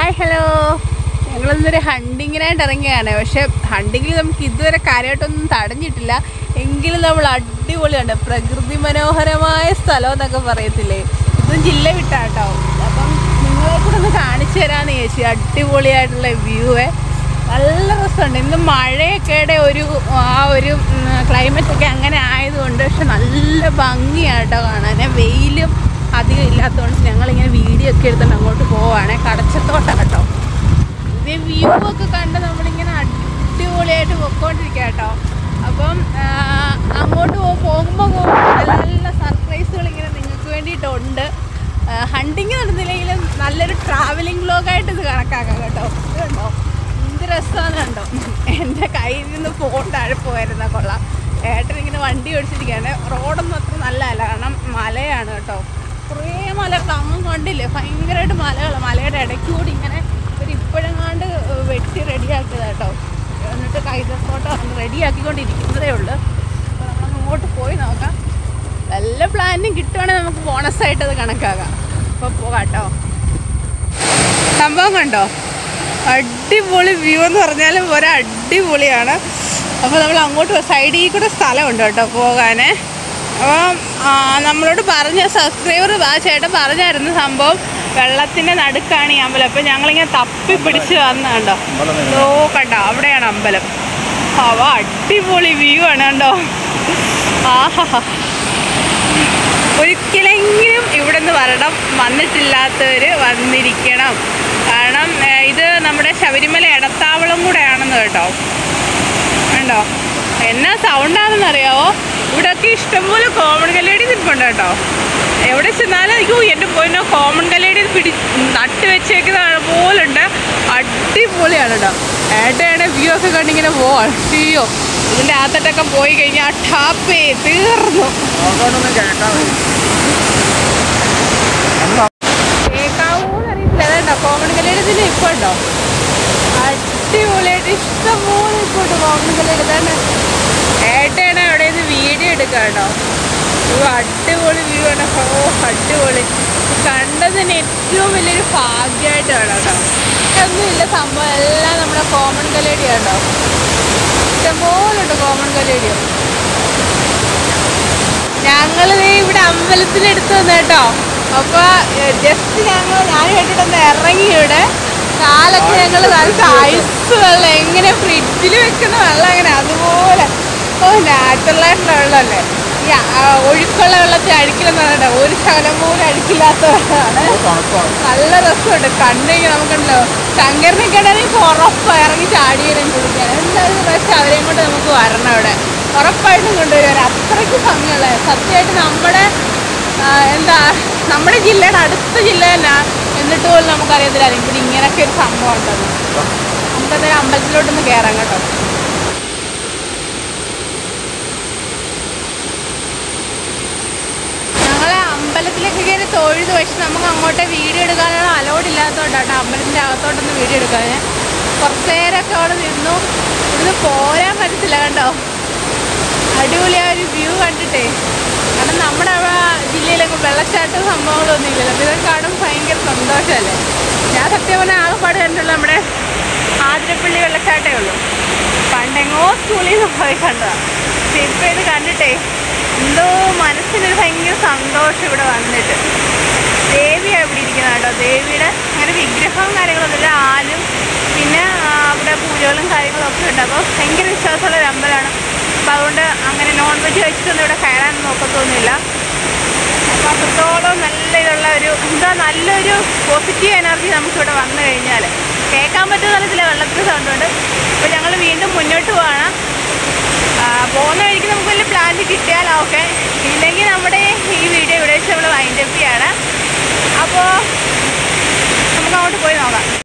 hi hello ഞങ്ങളിന്നൊരു ഹണ്ടിങ്ങിനായിട്ട് ഇറങ്ങിയാണ് പക്ഷെ ഹണ്ടിങ്ങിൽ നമുക്ക് ഇതുവരെ കാര്യമായിട്ടൊന്നും തടഞ്ഞിട്ടില്ല എങ്കിലും നമ്മൾ അടിപൊളിയാണ് പ്രകൃതി മനോഹരമായ സ്ഥലം എന്നൊക്കെ പറയത്തില്ലേ ഇതും ജില്ല വിട്ടാട്ടോ അപ്പം നിങ്ങളെ കൂടെ ഒന്ന് കാണിച്ചു തരാമെന്ന് ചേച്ചി അടിപൊളിയായിട്ടുള്ള വ്യൂവേ നല്ല രസമുണ്ട് ഇന്ന് മഴയൊക്കെയുടെ ഒരു ആ ഒരു ക്ലൈമറ്റ് ഒക്കെ അങ്ങനെ ആയതുകൊണ്ട് പക്ഷെ നല്ല ഭംഗിയാട്ടോ കാണാൻ വെയിലും അധികം ഇല്ലാത്തതുകൊണ്ട് ഞങ്ങളിങ്ങനെ വീഡിയോ ഒക്കെ എടുത്തിട്ട് അങ്ങോട്ട് പോവാണ് കടച്ചത്തോട്ടാണ് കേട്ടോ ഇത് വ്യൂ ഒക്കെ കണ്ട് നമ്മളിങ്ങനെ അടിപൊളിയായിട്ട് പൊക്കോണ്ടിരിക്കുക കേട്ടോ അപ്പം ആ, അങ്ങോട്ട് പോ- പോകുമ്പോൾ നല്ല നല്ല സർപ്രൈസുകൾ ഇങ്ങനെ നിങ്ങൾക്ക് വേണ്ടിയിട്ടുണ്ട് ഹണ്ടിങ് നടന്നില്ലെങ്കിലും നല്ലൊരു ട്രാവലിംഗ് വ്ലോഗായിട്ട് ഇത് കണക്കാക്കാം കേട്ടോ ഇത് കണ്ടോ എന്ത് രസമാണെന്ന് കണ്ടോ എൻ്റെ കയ്യിൽ നിന്ന് ഫോൺ താഴെ പോയിരുന്ന കൊള്ളാം ഏട്ടൻ ഇങ്ങനെ വണ്ടി ഓടിച്ചിരിക്കുകയാണ് റോഡൊന്നും അത്ര നല്ലതല്ല കാരണം മലയാണ് കേട്ടോ കുറേ മലകൾ അങ്ങും കണ്ടില്ലേ ഭയങ്കരമായിട്ട് മലകൾ മലയുടെ ഇടയ്ക്ക് കൂടി ഇങ്ങനെ ഒരു ഇപ്പോഴെങ്ങാണ്ട് വെട്ടി റെഡിയാക്കിയത് കേട്ടോ എന്നിട്ട് കൈതത്തോട്ട് റെഡിയാക്കിക്കൊണ്ടിരിക്കുന്നതേ ഉള്ളൂ അപ്പോൾ നമ്മൾ അങ്ങോട്ട് പോയി നോക്കാം നല്ല പ്ലാനും കിട്ടുവാണെങ്കിൽ നമുക്ക് ബോണസായിട്ട് അത് കണക്കാക്കാം അപ്പോൾ പോകാം കേട്ടോ സംഭവം കണ്ടോ അടിപൊളി വ്യൂ എന്ന് പറഞ്ഞാൽ ഒരു അടിപൊളിയാണ് അപ്പോൾ നമ്മൾ അങ്ങോട്ട് സൈഡിൽ കൂടെ സ്ഥലമുണ്ട് കേട്ടോ പോകാൻ അപ്പം ആ, നമ്മളോട് പറഞ്ഞ സബ്സ്ക്രൈബർ ആ ചേട്ടൻ പറഞ്ഞായിരുന്നു സംഭവം വെള്ളത്തിൻ്റെ നടുക്കാണ് ഈ അമ്പലം അപ്പോൾ ഞങ്ങളിങ്ങനെ തപ്പി പിടിച്ച് വന്ന കണ്ടോ ഓ കണ്ടോ അവിടെയാണ് അമ്പലം അവ അടിപൊളി വ്യൂ ആണ് കണ്ടോ ആഹാ ഒരിക്കലെങ്കിലും ഇവിടെ നിന്ന് വരണം വന്നിട്ടില്ലാത്തവർ വന്നിരിക്കണം കാരണം ഏഹ്, ഇത് നമ്മുടെ ശബരിമല ഇടത്താവളം കൂടെയാണെന്ന് കേട്ടോ കണ്ടോ എന്നാ സൗണ്ടാണെന്ന് അറിയാവോ ഇവിടെയൊക്കെ ഇഷ്ടംപോലെ കോമൺ കല്ലേടി നിൽപ്പുണ്ട് കേട്ടോ എവിടെ ചെന്നാലും അയ്യോ എൻ്റെ പോയിനോ കോമൺ കല്ലേടി പിടി നട്ട് വെച്ചേക്കുന്ന പോലുണ്ട് അടിപൊളിയാണ് കേട്ടോ ഏട്ടയുടെ വ്യൂ ഒക്കെ കണ്ടിങ്ങനെ പോവാ അയ്യോ ഇതിൻ്റെ അകത്തോട്ടൊക്കെ പോയി കഴിഞ്ഞാൽ ടാപ്പേ തീർന്നു കേൾക്കാവൂന്ന് അറിയത്തില്ല അതേണ്ടോ കോമൺ കല്ലേടത്തിന് ഇപ്പൊ ഉണ്ടോ അടിപൊളിയായിട്ട് ഇഷ്ടംപോലെ ഇപ്പൊ ഉണ്ട് കോമൺ കല്ലേട് തന്നെ ഏട്ടയാണ് അവിടെ നിന്ന് വീഡിയോ എടുക്കുക കേട്ടോ ഓ അടിപൊളി വ്യൂ ആണ് ഓ അടിപൊളി കണ്ടതിന് ഏറ്റവും വലിയൊരു ഭാഗ്യമായിട്ടാണ് കേട്ടോ ഒന്നുമില്ല സംഭവം എല്ലാം നമ്മുടെ കോമൺ കല്ലേടി കേട്ടോ ഇഷ്ടംപോലെ ഉണ്ട് കോമൺ കല്ലേടിയോ ഞങ്ങൾ ഇവിടെ അമ്പലത്തിനടുത്ത് വന്നു കേട്ടോ അപ്പൊ ജസ്റ്റ് ഞങ്ങൾ ഞാൻ കേട്ടിട്ടൊന്ന് ഇറങ്ങി ഇവിടെ കാലൊക്കെ ഞങ്ങൾ നല്ല ഐസ് വെള്ളം എങ്ങനെ ഫ്രിഡ്ജിൽ വെക്കുന്ന വെള്ളം അങ്ങനെ അതുപോലെ ഓ നാച്ചുറൽ ആയിട്ടുള്ള വെള്ളമല്ലേ ഈ ആ, ഒഴുക്കുള്ള വെള്ളത്തിൽ അഴുക്കില്ലെന്ന് പറഞ്ഞിട്ട് ഒരു ശകലം പോലും അഴുക്കില്ലാത്ത വെള്ളമാണ് നല്ല രസമുണ്ട് കണ്ടെങ്കിൽ നമുക്കുണ്ടല്ലോ ശങ്കരനൊക്കെ ആണെങ്കിൽ ഉറപ്പ് ഇറങ്ങി ചാടിയതും കുടിക്കാൻ എന്തായാലും പക്ഷെ അവരെയും കൊണ്ട് നമുക്ക് വരണം ഇവിടെ ഉറപ്പായിട്ടും കൊണ്ടുവരുവാൻ അത്രയ്ക്ക് ഭംഗിയുള്ള സത്യമായിട്ട് നമ്മുടെ ആ, എന്താ നമ്മുടെ ജില്ലയുടെ അടുത്ത ജില്ല തന്നെ എന്നിട്ട് പോലും നമുക്കറിയത്തില്ല ഇവിടെ ഇങ്ങനെയൊക്കെ ഒരു സംഭവം ഉണ്ടെന്ന് നമുക്കന്നേരം അമ്പലത്തിലോട്ടൊന്ന് കയറാം കേട്ടോ ഞങ്ങളെ അമ്പലത്തിലേക്ക് കയറി തൊഴുത് പക്ഷെ നമുക്ക് അങ്ങോട്ട് വീഡിയോ എടുക്കാനുള്ള അലോഡ് ഇല്ലാത്തതുകൊണ്ടാണ് അമ്പലത്തിൻ്റെ അകത്തോട്ടൊന്ന് വീഡിയോ എടുക്കാൻ കുറച്ച് നേരമൊക്കെ അവിടെ നിന്നു ഇവിടുന്ന് പോരാൻ പറ്റത്തില്ല കണ്ടോ അടിപൊളി ആ ഒരു വ്യൂ കണ്ടിട്ടേ കാരണം നമ്മുടെ അവിടെ ജില്ലയിലൊക്കെ വെള്ളച്ചാട്ടം സംഭവങ്ങളൊന്നും ഇല്ലല്ലോ അപ്പോൾ ഇതൊക്കെ കാണുമ്പോൾ ഭയങ്കര സന്തോഷമല്ലേ ഞാൻ സത്യം പറഞ്ഞാൽ ആകെപ്പാട് കണ്ടുള്ള നമ്മുടെ ആതിരപ്പള്ളി വെള്ളച്ചാട്ടമേ ഉള്ളൂ പണ്ടെങ്ങോ സ്കൂളിൽ നിന്ന് പോയി കണ്ടതാണ് പക്ഷെ ഇപ്പോൾ ഇത് കണ്ടിട്ടേ എന്തോ മനസ്സിനൊരു ഭയങ്കര സന്തോഷം ഇവിടെ വന്നിട്ട് ദേവിയാണ് ഇവിടെ ഇരിക്കുന്നത് കേട്ടോ ദേവിയുടെ അങ്ങനെ വിഗ്രഹവും കാര്യങ്ങളൊന്നുമില്ല ആലും പിന്നെ ആ, അവിടെ പൂജകളും കാര്യങ്ങളും ഒക്കെ ഉണ്ട് അപ്പോൾ ഭയങ്കര വിശ്വാസമുള്ള ഒരു അമ്പലമാണ് അപ്പോൾ അതുകൊണ്ട് അങ്ങനെ നോൺ വെജ് വെച്ചിട്ടൊന്നും ഇവിടെ കയറാൻ നോക്കത്തൊന്നുമില്ല അപ്പോൾ അത്രത്തോളം നല്ല ഇതുള്ള ഒരു എന്താ നല്ലൊരു പോസിറ്റീവ് എനർജി നമുക്കിവിടെ വന്നു കഴിഞ്ഞാൽ കേൾക്കാൻ പറ്റുന്ന തരത്തില്ല വെള്ളത്തിന് സൗണ്ട് ഉണ്ട് അപ്പോൾ ഞങ്ങൾ വീണ്ടും മുന്നോട്ട് പോവാണ് ആ, പോകുന്ന വഴിക്ക് നമുക്ക് വലിയ പ്ലാൻ